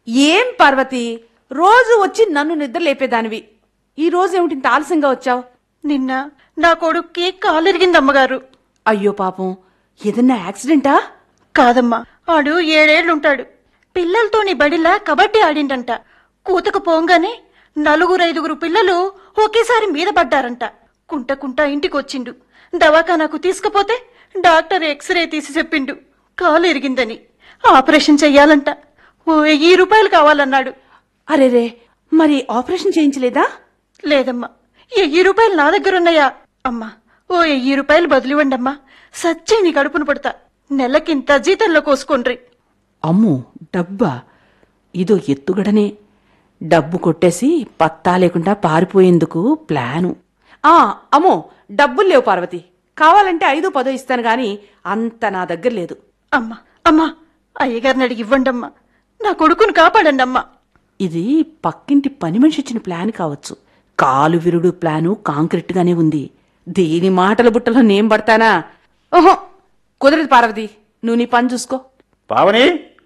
ఏం పార్వతి రోజు వచ్చి నన్ను నిద్ర లేపేదానివి ఈ రోజు ఏమిటి ఇంత ఆలస్యంగా వచ్చావు నిన్న నా కొడుక్కి కాలిరిగింది అమ్మగారు అయ్యో పాపం ఏదన్నా యాక్సిడెంటా కాదమ్మా ఆడు ఏడేళ్లుంటాడు పిల్లలతోని బడిలా కబడ్డీ ఆడిండంట కూతకు పోంగానే నలుగురు ఐదుగురు పిల్లలు ఒకేసారి మీద పడ్డారంట కుంట కుంట ఇంటికొచ్చిండు దవాఖానాకు తీసుకుపోతే డాక్టర్ ఎక్స్రే తీసి చెప్పిండు కాలు ఎరిగిందని ఆపరేషన్ చెయ్యాలంట ఓ వెయ్యి రూపాయలు కావాలన్నాడు అరేరే మరి ఆపరేషన్ చేయించలేదా లేదమ్మా వెయ్యి రూపాయలు నా దగ్గరున్నాయా అమ్మా ఓ వెయ్యి రూపాయలు బదిలివ్వండమ్మా సచ్చి నీ కడుపును పడతా నెలకింత జీతంలో కోసుకుండ్రి అమ్మో డబ్బా ఇదో ఎత్తుగడనే డబ్బు కొట్టేసి పత్తా లేకుండా పారిపోయేందుకు ప్లాను ఆ అమ్మో డబ్బులు లేవు పార్వతి కావాలంటే ఐదు పదో ఇస్తాను గాని అంత నా దగ్గర లేదు అమ్మా అమ్మా అయ్యగారిని అడిగి ఇవ్వండమ్మా నా కొడుకును కాపాడండి అమ్మా ఇది పక్కింటి పని మనిషి ఇచ్చిన ప్లాన్ కావచ్చు కాలు విరుడు ప్లాను కాంక్రీట్ గానే ఉంది దీని మాటల బుట్టలో నేం పడతానా ఓహో కుదరదు పార్వతి నువ్వు నీ పని చూసుకో పావని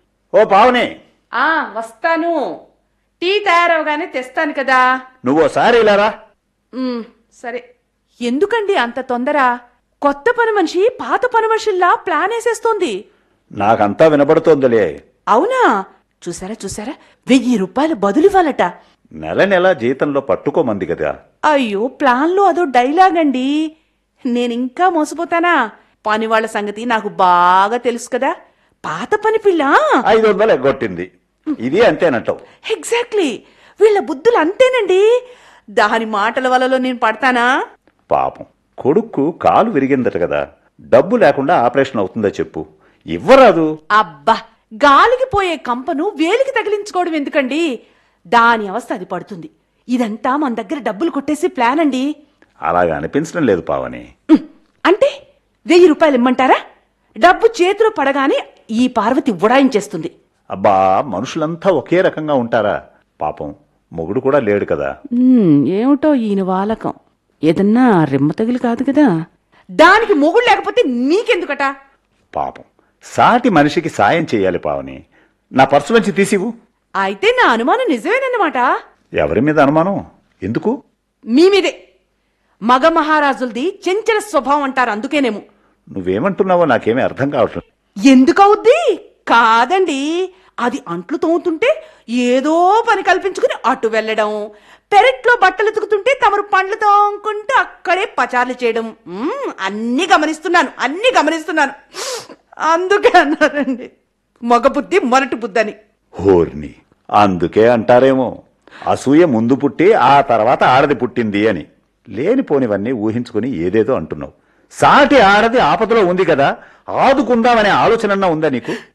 ఓ పావని ఆ వస్తాను టీ తయారవగానే తెస్తాను కదా నువ్వు ఓసారి ఇలారా ఉమ్, సరే ఎందుకండి అంత తొందర కొత్త పని మనిషి పాత పని మనుషుల్లా ప్లాన్ వేసేస్తోంది నాకంతా వినపడుతోందిలే అవునా చూసారా చూసారా వెయ్యి రూపాయలు బదులివ్వాలట నెల నెల జీతంలో పట్టుకోమంది కదా అయ్యో ప్లాన్లో అదో డైలాగ్ అండి నేనింకా మోసపోతానా పని వాళ్ళ సంగతి నాకు బాగా తెలుసు కదా పాత పని పిల్ల ఐదు వందలు ఎగ్గొట్టింది ఇది అంతేనంటావు ఎగ్జాక్ట్లీ వీళ్ళ బుద్ధులు అంతేనండి దాని మాటల వలలో నేను పడతానా పాపం కొడుక్కు కాలు విరిగిందట కదా డబ్బు లేకుండా ఆపరేషన్ అవుతుందా చెప్పు ఇవ్వరాదు అబ్బా గాలికి పోయే కంపను వేలికి తగిలించుకోవడం ఎందుకండి దాని అవస్థ అది పడుతుంది ఇదంతా మన దగ్గర డబ్బులు కొట్టేసి ప్లాన్ అండి అలాగా అనిపించడం లేదు పావని ఉమ్, అంటే వెయ్యి రూపాయలు ఇమ్మంటారా డబ్బు చేతిలో పడగానే ఈ పార్వతి ఉడాయించేస్తుంది అబ్బా మనుషులంతా ఒకే రకంగా ఉంటారా పాపం మొగుడు కూడా లేడు కదా ఉమ్, ఏమిటో ఈయన వాలకం ఏదన్నా రెమ్మ తగిలి కాదు కదా దానికి మొగుడు లేకపోతే నీకెందుకట పాపం సాటి మనిషికి సాయం చేయాలి పావని నా పర్సు నుంచి తీసివు అయితే నా అనుమానం నిజమేనన్నమాట ఎవరి మీద అనుమానం ఎందుకు మీ మీదే మగ మహారాజులది చెంచల స్వభావం అంటారు అందుకేనేమో నువ్వేమంటున్నావో నాకేమీ అర్థం కావట్లేదు ఎందుకవుద్ది కాదండి అది అంట్లు తోముతుంటే ఏదో పని కల్పించుకుని అటు వెళ్ళడం పెరట్లో బట్టలు ఉతుకుతుంటే తమరు పండ్లు తోముకుంటూ అక్కడే పచార్లు చేయడం మ్మ్, అన్నీ గమనిస్తున్నాను అన్నీ గమనిస్తున్నాను అందుకే అన్నారండి మగ బుద్ధి మొరటి బుద్ధని హోర్ని అందుకే అంటారేమో అసూయ ముందు పుట్టి ఆ తర్వాత ఆడది పుట్టింది అని లేనిపోనివన్నీ ఊహించుకుని ఏదేదో అంటున్నావు సాటి ఆడది ఆపదలో ఉంది కదా ఆదుకుందామనే ఆలోచనన్నా ఉందా నీకు